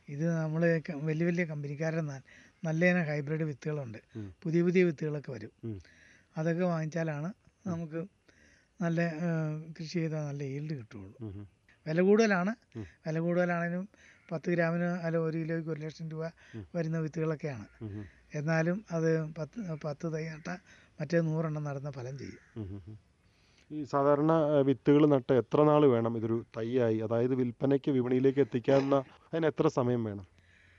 ഇത് നമ്മൾ വലിയ വലിയ കമ്പനിക്കാരുടെ ന- നല്ല ഇനം ഹൈബ്രിഡ് വിത്തുകളുണ്ട് ഉം. പുതിയ പുതിയ വിത്തുകളൊക്കെ വരും ഉം. അതൊക്കെ വാങ്ങിച്ചാലാണ് നമുക്ക് നല്ല ആ, കൃഷി ചെയ്താൽ നല്ല ഈൽഡ് കിട്ടുകയുള്ളൂ ഉം, ഉം. വില കൂടുതലാണ് ഉം. വില കൂടുതലാണെങ്കിലും പത്ത് ഗ്രാമിന് അല്ല ഒരു കിലോയ്ക്ക് ഒരു ലക്ഷം രൂപ ഉം. വരുന്ന വിത്തുകളൊക്കെയാണ് ഉം, ഉം. എന്നാലും അത് പത്ത് പത്ത് തൈ നട്ടാൽ മറ്റേ നൂറെണ്ണം നടന്ന ഫലം ചെയ്യും ഉം, ഉം, ഉം. ഈ സാധാരണ വിത്തുകൾ നട്ട് എത്ര നാൾ വേണം ഇതൊരു തൈയായി അതായത് വിൽപ്പനയ്ക്ക് വിപണിയിലേക്ക് എത്തിക്കാവുന്ന അതിന് എത്ര സമയം വേണം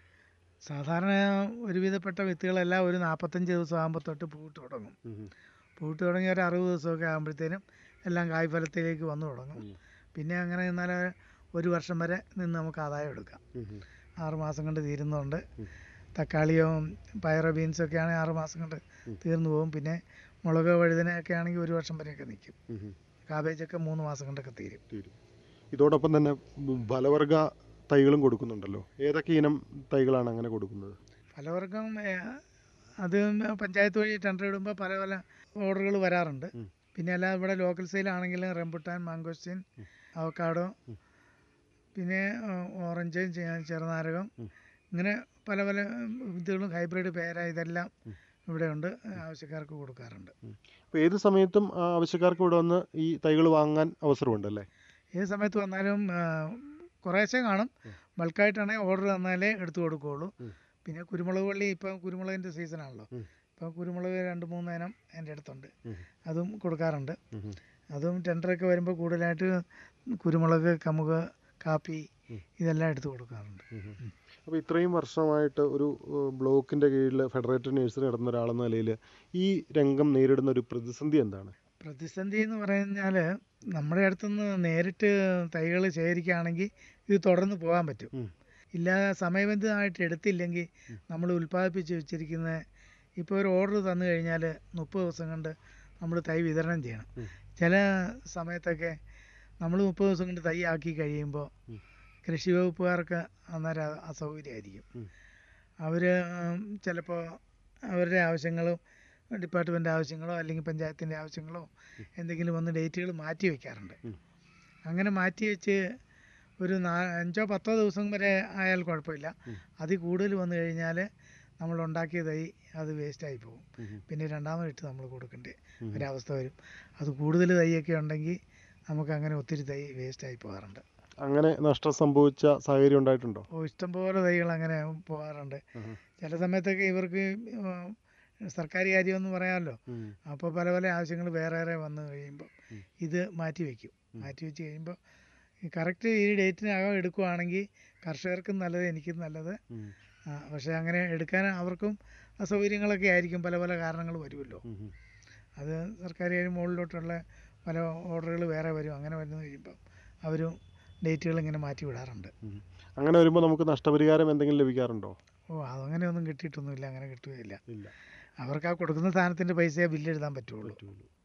സാധാരണ ഒരുവിധപ്പെട്ട വിത്തുകളെല്ലാം ഒരു നാൽപ്പത്തഞ്ച് ദിവസം ആകുമ്പോൾ തൊട്ട് പൂട്ട് തുടങ്ങും ഉം, ഉം. പൂട്ട് തുടങ്ങി ഒരു അറുപത് ദിവസമൊക്കെ ആകുമ്പോഴത്തേനും എല്ലാം കായ്ഫലത്തിലേക്ക് വന്നു തുടങ്ങും ഉം. പിന്നെ അങ്ങനെ നിന്നാൽ ഒരു വർഷം വരെ നിന്ന് നമുക്ക് ആദായം എടുക്കാം ഉം, ഉം. ആറ് മാസം കൊണ്ട് തീരുന്നതുകൊണ്ട് ഉം. തക്കാളിയോ പയറോ ബീൻസൊക്കെ ആണെങ്കിൽ ആറ് മാസം കൊണ്ട് ഉം. തീർന്നു പോകും പിന്നെ മുളക് വഴുതനയൊക്കെ ആണെങ്കിൽ ഒരു വർഷം വരെയൊക്കെ നിൽക്കും ഉം, ഉം. കാബേജൊക്കെ മൂന്ന് മാസം കൊണ്ടൊക്കെ തീരും തീരും ഇതോടൊപ്പം തന്നെ ഉം ഫലവർഗ തൈകളും കൊടുക്കുന്നുണ്ടല്ലോ ഏതൊക്കെ ഇനം തൈകളാണ് അങ്ങനെ കൊടുക്കുന്നത് പലവർക്കും ഏഹ്, അത് പഞ്ചായത്ത് വഴി ടെൻഡർ ഇടുമ്പോൾ പല പല ഓർഡറുകൾ വരാറുണ്ട് ഉം. പിന്നെ അല്ലാതെ ഇവിടെ ലോക്കൽ സെയിലാണെങ്കിൽ റംബുട്ടാൻ മാങ്കോസ്റ്റിൻ ഉം. അവക്കാഡോ ഉം. പിന്നെ ഏഹ്, ഓറഞ്ച് ചെ- ചെറുനാരകം ഉം. ഇങ്ങനെ പല പല വിത്തുകളും ഹൈബ്രിഡ് പേര ഇതെല്ലാം ഉം. ഇവിടെ ഉണ്ട് ആവശ്യക്കാർക്ക് കൊടുക്കാറുണ്ട് അപ്പോൾ ഏത് സമയത്തും ആ, ആവശ്യക്കാർക്ക് ഇവിടെ വന്ന് ഈ തൈകൾ വാങ്ങാൻ അവസരമുണ്ടല്ലേ ഏത് സമയത്ത് വന്നാലും ആ, കുറേശ്ശെ കാണും ഉം. ബൾക്കായിട്ടാണെങ്കിൽ ഓർഡർ തന്നാലേ എടുത്തു കൊടുക്കുകയുള്ളൂ ഉം. പിന്നെ കുരുമുളക് വള്ളി ഇപ്പം കുരുമുളകിൻ്റെ സീസണാണല്ലോ ഉം. ഇപ്പം കുരുമുളക് രണ്ട് മൂന്ന് ഇനം എൻ്റെ അടുത്തുണ്ട് ഉം. അതും കൊടുക്കാറുണ്ട് ഉം, ഉം. അതും ടെൻഡറൊക്കെ വരുമ്പോൾ കൂടുതലായിട്ട് കുരുമുളക് കമുക് കാപ്പി ഉം. ഇതെല്ലാം എടുത്തു കൊടുക്കാറുണ്ട് അപ്പോൾ ഇത്രയും വർഷമായിട്ട് ഒരു ഏഹ്, ബ്ലോക്കിൻ്റെ കീഴിൽ ഫെഡറേറ്റഡ് നഴ്സറി നടന്ന ഒരാളെന്ന നിലയിൽ ഈ രംഗം നേരിടുന്ന ഒരു പ്രതിസന്ധി എന്താണ് പ്രതിസന്ധി എന്ന് പറഞ്ഞാൽ നമ്മുടെ അടുത്തുനിന്ന് നേരിട്ട് തൈകൾ ശേഖരിക്കുകയാണെങ്കിൽ ഇത് തുടർന്ന് പോകാൻ പറ്റും ഉം. ഇല്ലാതെ സമയബന്ധിതമായിട്ട് എടുത്തില്ലെങ്കിൽ നമ്മൾ ഉൽപ്പാദിപ്പിച്ച് വെച്ചിരിക്കുന്ന ഇപ്പോൾ ഒരു ഓർഡർ തന്നു കഴിഞ്ഞാൽ മുപ്പത് ദിവസം കൊണ്ട് നമ്മൾ തൈ വിതരണം ചെയ്യണം ഉം. ചില സമയത്തൊക്കെ നമ്മൾ മുപ്പത് ദിവസം കൊണ്ട് തൈ ആക്കി കഴിയുമ്പോൾ ഉം. കൃഷി വകുപ്പുകാർക്ക് അന്നേരം അത് അസൗകര്യമായിരിക്കും ഉം. അവർ ചിലപ്പോൾ അവരുടെ ആവശ്യങ്ങളും ഡിപ്പാർട്ട്മെൻ്റ് ആവശ്യങ്ങളോ അല്ലെങ്കിൽ പഞ്ചായത്തിൻ്റെ ആവശ്യങ്ങളോ എന്തെങ്കിലും വന്ന് ഡേറ്റുകൾ മാറ്റി വയ്ക്കാറുണ്ട് ഉം. അങ്ങനെ മാറ്റി വെച്ച് ഒരു നാ അഞ്ചോ പത്തോ ദിവസം വരെ ആയാൽ കുഴപ്പമില്ല ഉം. അതിൽ കൂടുതൽ വന്നു കഴിഞ്ഞാൽ നമ്മൾ ഉണ്ടാക്കിയ തൈ അത് വേസ്റ്റായി പോകും ഉം. പിന്നെ രണ്ടാമതിട്ട് നമ്മൾ കൊടുക്കേണ്ട ഉം. ഒരവസ്ഥ വരും അത് കൂടുതൽ തൈയൊക്കെ ഉണ്ടെങ്കിൽ നമുക്ക് അങ്ങനെ ഒത്തിരി തൈ വേസ്റ്റായി പോകാറുണ്ട് അങ്ങനെ നഷ്ടം സംഭവിച്ച സാഹചര്യം ഉണ്ടായിട്ടുണ്ടോ അപ്പോൾ ഇഷ്ടംപോലെ തൈകൾ അങ്ങനെ പോകാറുണ്ട് ഉം. ചില സമയത്തൊക്കെ ഇവർക്ക് ഉം, സർക്കാർ കാര്യമെന്ന് പറയാമല്ലോ ഉം. അപ്പോൾ പല പല ആവശ്യങ്ങൾ വേറെ വേറെ വന്നു കഴിയുമ്പോൾ ഉം. ഇത് മാറ്റി വയ്ക്കും ഉം. മാറ്റി വെച്ച് കഴിയുമ്പോൾ കറക്റ്റ് ഈ ഡേറ്റിനകം എടുക്കുവാണെങ്കിൽ കർഷകർക്കും നല്ലത് എനിക്കും നല്ലത് ഉം. ആ, പക്ഷേ അങ്ങനെ എടുക്കാൻ അവർക്കും അസൗകര്യങ്ങളൊക്കെ ആയിരിക്കും പല പല കാരണങ്ങൾ വരുമല്ലോ ഉം. ഉം. അത് സർക്കാർ കാര്യം മുകളിലോട്ടുള്ള പല ഓർഡറുകൾ വേറെ വരും അങ്ങനെ വരുന്ന കഴിയുമ്പം അവരും ഡേറ്റുകൾ ഇങ്ങനെ മാറ്റി വിടാറുണ്ട് ഉം. അങ്ങനെ വരുമ്പോൾ നമുക്ക് നഷ്ടപരിഹാരം എന്തെങ്കിലും ലഭിക്കാറുണ്ടോ ഓ അതങ്ങനെയൊന്നും കിട്ടിയിട്ടൊന്നുമില്ല അങ്ങനെ കിട്ടുകയില്ല ഇല്ല അവർക്ക് ആ കൊടുക്കുന്ന സാധനത്തിൻ്റെ പൈസയെ ബില്ല് എഴുതാൻ പറ്റുള്ളൂ പറ്റുള്ളൂ